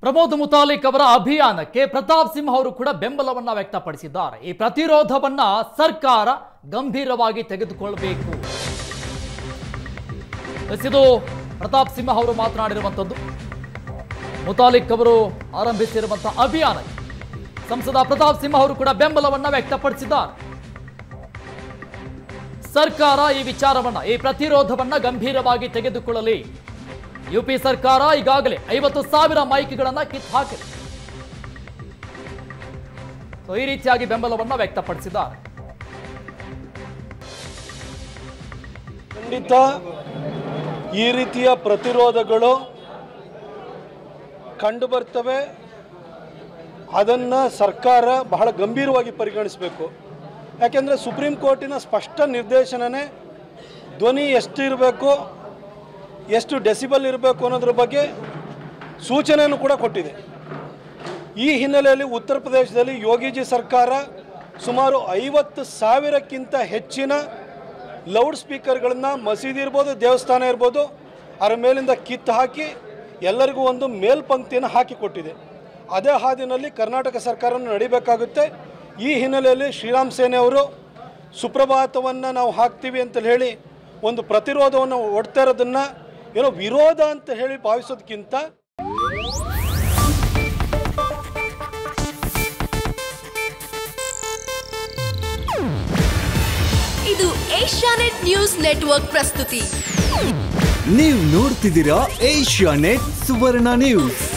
ಪ್ರಮೋದ್ ಮುತಾಲಿಕ್ ಅವರ ಅಭಿಯಾನಕ್ಕೆ ಪ್ರತಾಪ್ ಸಿಂಹ ಅವರು ಕೂಡ ಬೆಂಬಲವನ್ನ ವ್ಯಕ್ತಪಡಿಸಿದ್ದಾರೆ ಈ ಪ್ರತಿರೋಧವನ್ನ ಸರ್ಕಾರ ಗಂಭೀರವಾಗಿ ತೆಗೆದುಕೊಳ್ಳಬೇಕು ಎಸ್, ಇದು ಪ್ರತಾಪ್ ಸಿಂಹ ಅವರು ಮಾತನಾಡಿರುವಂಥದ್ದು ಮುತಾಲಿಕ್ ಅವರು ಆರಂಭಿಸಿರುವಂತಹ ಅಭಿಯಾನಕ್ಕೆ ಸಂಸದ ಪ್ರತಾಪ್ ಸಿಂಹ ಅವರು ಕೂಡ ಬೆಂಬಲವನ್ನ ವ್ಯಕ್ತಪಡಿಸಿದ್ದಾರೆ ಸರ್ಕಾರ ಈ ವಿಚಾರವನ್ನ ಈ ಪ್ರತಿರೋಧವನ್ನ ಗಂಭೀರವಾಗಿ ತೆಗೆದುಕೊಳ್ಳಲಿ ಯುಪಿ ಸರ್ಕಾರ ಈಗಾಗಲೇ ಐವತ್ತು ಸಾವಿರ ಮೈಕ್ಗಳನ್ನ ಕಿತ್ತು ಹಾಕಿದೆ ಸೊ ಈ ರೀತಿಯಾಗಿ ಬೆಂಬಲವನ್ನ ವ್ಯಕ್ತಪಡಿಸಿದ್ದಾರೆ ಖಂಡಿತ ಈ ರೀತಿಯ ಪ್ರತಿರೋಧಗಳು ಕಂಡು ಬರ್ತವೆ ಅದನ್ನು ಸರ್ಕಾರ ಬಹಳ ಗಂಭೀರವಾಗಿ ಪರಿಗಣಿಸಬೇಕು ಯಾಕೆಂದರೆ ಸುಪ್ರೀಂ ಕೋರ್ಟಿನ ಸ್ಪಷ್ಟ ನಿರ್ದೇಶನನೇ ಧ್ವನಿ ಎಷ್ಟು ಇರಬೇಕು ಎಷ್ಟು ಡೆಸಿಬಲ್ ಇರಬೇಕು ಅನ್ನೋದ್ರ ಬಗ್ಗೆ ಸೂಚನೆಯನ್ನು ಕೂಡ ಕೊಟ್ಟಿದೆ ಈ ಹಿನ್ನೆಲೆಯಲ್ಲಿ ಉತ್ತರ ಪ್ರದೇಶದಲ್ಲಿ ಯೋಗಿಜಿ ಸರ್ಕಾರ ಸುಮಾರು ಐವತ್ತು ಸಾವಿರಕ್ಕಿಂತ ಹೆಚ್ಚಿನ ಲೌಡ್ ಸ್ಪೀಕರ್ಗಳನ್ನು ಮಸೀದಿ ಇರ್ಬೋದು ದೇವಸ್ಥಾನ ಇರ್ಬೋದು ಅದರ ಮೇಲಿಂದ ಕಿತ್ತು ಹಾಕಿ ಎಲ್ಲರಿಗೂ ಒಂದು ಮೇಲ್ಪಂಕ್ತಿಯನ್ನು ಹಾಕಿಕೊಟ್ಟಿದೆ ಅದೇ ಹಾದಿನಲ್ಲಿ ಕರ್ನಾಟಕ ಸರ್ಕಾರವನ್ನು ನಡಿಬೇಕಾಗುತ್ತೆ ಈ ಹಿನ್ನೆಲೆಯಲ್ಲಿ ಶ್ರೀರಾಮ್ ಸೇನೆ ಅವರು ಸುಪ್ರಭಾತವನ್ನು ನಾವು ಹಾಕ್ತೀವಿ ಅಂತ ಹೇಳಿ ಒಂದು ಪ್ರತಿರೋಧವನ್ನು ಒಡ್ತಾ ಇರೋದನ್ನು ಏನೋ ವಿರೋಧ ಅಂತ ಹೇಳಿ ಭಾವಿಸೋದಕ್ಕಿಂತ ಇದು ಏಷ್ಯಾನೆಟ್ ನ್ಯೂಸ್ ನೆಟ್ವರ್ಕ್ ಪ್ರಸ್ತುತಿ ನೀವು ನೋಡ್ತಿದ್ದೀರಾ ಏಷ್ಯಾ ನೆಟ್ ಸುವರ್ಣ ನ್ಯೂಸ್